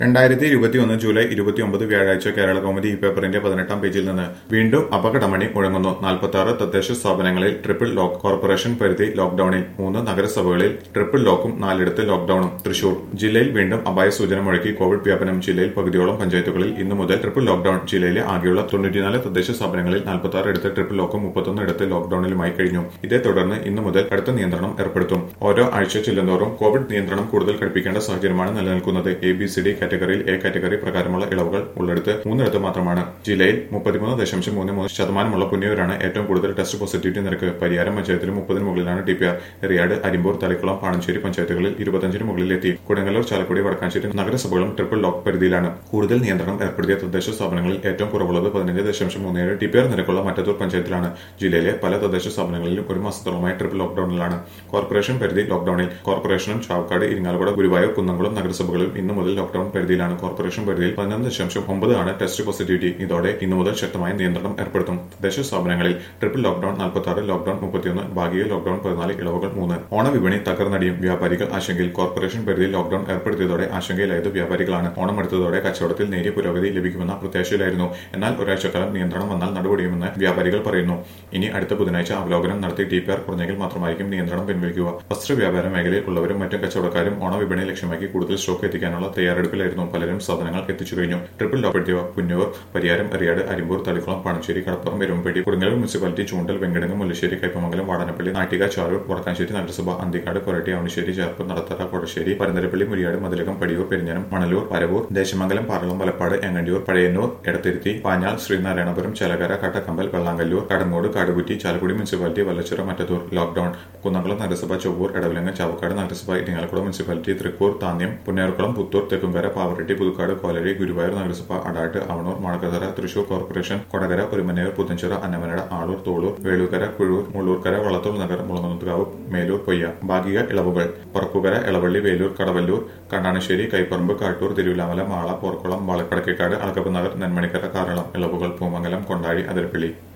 രണ്ടായിരത്തി ഇരുപത്തിയൊന്ന് ജൂലൈ ഇരുപത്തിയൊമ്പത് വ്യാഴാഴ്ച കേരള കൗമുദി ഈ പേപ്പറിന്റെ പതിനെട്ടാം പേജിൽ നിന്ന് വീണ്ടും അപകടമണി മുഴങ്ങുന്നു നാൽപ്പത്തി ആറ് തദ്ദേശ സ്ഥാപനങ്ങളിൽ ട്രിപ്പിൾ ലോക്ക് കോർപ്പറേഷൻ പരിധി ലോക്ഡൌണിൽ മൂന്ന് നഗരസഭകളിൽ ട്രിപ്പിൾ ലോക്കും നാലിടത്ത് ലോക്ഡൌണും തൃശൂർ ജില്ലയിൽ വീണ്ടും അപായ സൂചന മുഴക്കി കോവിഡ് വ്യാപനം ജില്ലയിൽ പകുതിയോളം പഞ്ചായത്തുകളിൽ ഇന്നു മുതൽ ട്രിപ്പിൾ ലോക്ഡൌൺ ജില്ലയിലെ ആകെയുള്ള തൊണ്ണൂറ്റിനാല് തദ്ദേശ സ്ഥാപനങ്ങളിൽ നാൽപ്പത്തി ആറ് ഇടത്ത് ട്രിപ്പിൾ ലോക്കും മുപ്പത്തൊന്ന് ഇടത്ത് ലോക്ഡൌണിലുമായി കഴിഞ്ഞു ഇതേ തുടർന്ന് ഇന്നു മുതൽ കടുത്ത നിയന്ത്രണം ഏർപ്പെടുത്തും ഓരോ ആഴ്ച ചെല്ലുന്തോറും കോവിഡ് നിയന്ത്രണം കൂടുതൽ കടുപ്പിക്കേണ്ട സാഹചര്യമാണ് നിലനിൽക്കുന്നത് എ ബി സി ഡി കാറ്റഗറിയിൽ എ കാറ്റഗറി പ്രകാരമുള്ള ഇളവുകൾ ഉള്ളിടത്ത് മൂന്നിടത്ത് മാത്രമാണ് ജില്ലയിൽ മുപ്പത്തിമൂന്ന് ദശാംശം മൂന്ന് മൂന്ന് ശതമാനമുള്ള പുന്നിയൂരാണ് ഏറ്റവും കൂടുതൽ ടെസ്റ്റ് പോസിറ്റിവിറ്റി നിരക്ക് പരിയാരം പഞ്ചായത്തിൽ മുപ്പതിന് മുകളിലാണ് T P R Eriyad Arimbur Thalikulam Pananchery പഞ്ചായത്തുകളിൽ ഇരുപത്തഞ്ചിന് മുകളിലെത്തി കൊടുങ്ങല്ലൂർ ചാലക്കുടി വടക്കാഞ്ചേരി നഗരസഭകളും ട്രിപ്പിൾ ലോക്ക് പരിധിയിലാണ് കൂടുതൽ നിയന്ത്രണം ഏർപ്പെടുത്തിയ തദ്ദേശ സ്ഥാപനങ്ങളിൽ ഏറ്റവും കുറവുള്ളത് പതിനഞ്ച് ദശാംശം മൂന്ന് ഏഴ് ടി പി ആർ നിരക്കുള്ള മറ്റത്തൂർ പഞ്ചായത്തിലാണ് ജില്ലയിലെ പല തദ്ദേശ സ്ഥാപനങ്ങളിലും ഒരു മാസത്തോളമായി ട്രിപ്പിൾ ലോക്ഡൌണിലാണ് കോർപ്പറേഷൻ പരിധി ലോക്ഡൌണിൽ കോർപ്പറേഷനും ചാവക്കാട് ഇരിങ്ങാലക്കുട ഗുരുവായൂർ കുന്നംകുളം നഗരസഭകളിലും ഇന്നു മുതൽ ലോക്ഡൌൺ പരിധിയിലാണ് കോർപ്പറേഷൻ പരിധിയിൽ പതിനൊന്ന് ദശാംശം ഒമ്പത് ആണ് ടെസ്റ്റ് പോസിറ്റിവിറ്റി ഇതോടെ ഇന്നു മുതൽ ശക്തമായ നിയന്ത്രണം ഏർപ്പെടുത്തും തദ്ദേശ സ്ഥാപനങ്ങളിൽ ട്രിപ്പിൾ ലോക്ഡൌൺ നാൽപ്പത്തി ആറ് ലോക്ഡൌൺ മുപ്പത്തിയൊന്ന് ഭാഗിക ലോക്ഡൌൺ പതിനാല് ഇളവുകൾ മൂന്ന് ഓണവിപണി തകർന്നടിയും വ്യാപാരികൾ ആശങ്കയിൽ കോർപ്പറേഷൻ പരിധിയിൽ ലോക്ഡൌൺ ഏർപ്പെടുത്തിയതോടെ ആശങ്കയിലായത് വ്യാപാരികളാണ് ഓണം അടുത്തതോടെ കച്ചവടത്തിൽ നേരിയ പുരോഗതി ലഭിക്കുമെന്ന പ്രത്യാശയിലായിരുന്നു എന്നാൽ ഒരാഴ്ചക്കാലം നിയന്ത്രണം വന്നാൽ നടപടിയുമെന്ന് വ്യാപാരികൾ പറയുന്നു ഇനി അടുത്ത ബുധനാഴ്ച അവലോകനം നടത്തി ടി പി ആർ കുറഞ്ഞെങ്കിൽ മാത്രമായിരിക്കും നിയന്ത്രണം പിൻവലിക്കുക വസ്ത്ര വ്യാപാര മേഖലയിൽ ഉള്ളവരും മറ്റും കച്ചവടക്കാരും ഓണവിപണി ലക്ഷ്യമാക്കി കൂടുതൽ സ്റ്റോക്ക് എത്തിക്കാനുള്ള തയ്യാറെടുപ്പിലായിരുന്നു പലരും സാധനങ്ങൾ എത്തിച്ചു കഴിഞ്ഞു ട്രിപ്പിൾ ലോപ്പെടുത്തിയ പുന്നൂർ പരിയാരം എറിയാട് അരിമ്പൂർ തളിക്കുളം പാണശ്ശേരി കടപ്പുറം എരുമ്പേട്ടി കൊടുങ്ങല്ലൂർ മുനിസിപ്പാലിറ്റി ചൂണ്ടൽ വെങ്കടങ്ങ് മുല്ലശ്ശേരി കൈപ്പമംഗലം വാടനപ്പള്ളി നാട്ടിക ചാരൂർ വടക്കാഞ്ചേരി നഗരസഭ അന്തിക്കാട് കൊരട്ടി അവണിശ്ശേരി ചേർപ്പ് നടത്തറ കൊടശ്ശേരി പരന്തരപ്പള്ളി മുരിയാട് മതിലകം പടിയൂർ പെരിഞ്ഞനം മണലൂർ പരവൂർ ദേശമംഗലം പാറളം വലപ്പാട് എങ്ങണ്ടിയൂർ പഴയന്നൂർ എടത്തിരുത്തി പാഞ്ഞാൾ ശ്രീനാരായണപുരം ചലകര കട്ടക്കമ്പൽ വെള്ളാങ്കല്ലൂർ കടങ്ങോട് കാടുകുറ്റി ചാലക്കുടി മുനിസിപ്പാലിറ്റി വല്ലച്ചിറ മറ്റത്തൂർ ലോക്ഡൌൺ കുന്നംകുളം നഗരസഭ ചൊവ്വൂർ എടവിലങ്ങ് ചാവക്കാട് നഗരസഭ ഇരിങ്ങാലക്കുട മുനിസിപ്പാലിറ്റി തൃക്കൂർ താന്യം പുന്നേർക്കുളം പുത്തൂർ തെക്കുംകര പാവറട്ടി പുതുക്കാട് കോലരി ഗുരുവായൂർ നഗരസഭ അടാട്ട് അവണൂർ മണക്കതറ തൃശൂർ കോർപ്പറേഷൻ കൊടകര ഒരുമനയൂർ പുത്തഞ്ചിറ അന്നമനട ആളൂർ തോളൂർ വേളൂക്കര കുഴൂർ മുള്ളൂർക്കര വള്ളത്തോൾ നഗർ മുളങ്ങുന്നത്തുകാവ് മേലൂർ പൊയ്യ ഭാഗിക ഇളവുകൾ പറപ്പുകര ഇളവള്ളി വേലൂർ കടവല്ലൂർ കണ്ണാണശ്ശേരി കൈപ്പറമ്പ് കാട്ടൂർ തിരുവിലാമല മാള പോർക്കുളം വളക്കടക്കേക്കാട് അളക്കപ്പ് നഗർ നെന്മണിക്കര കാരളം ഇളവുകൾ പൂമംഗലം കൊണ്ടാഴി അതിരപ്പള്ളി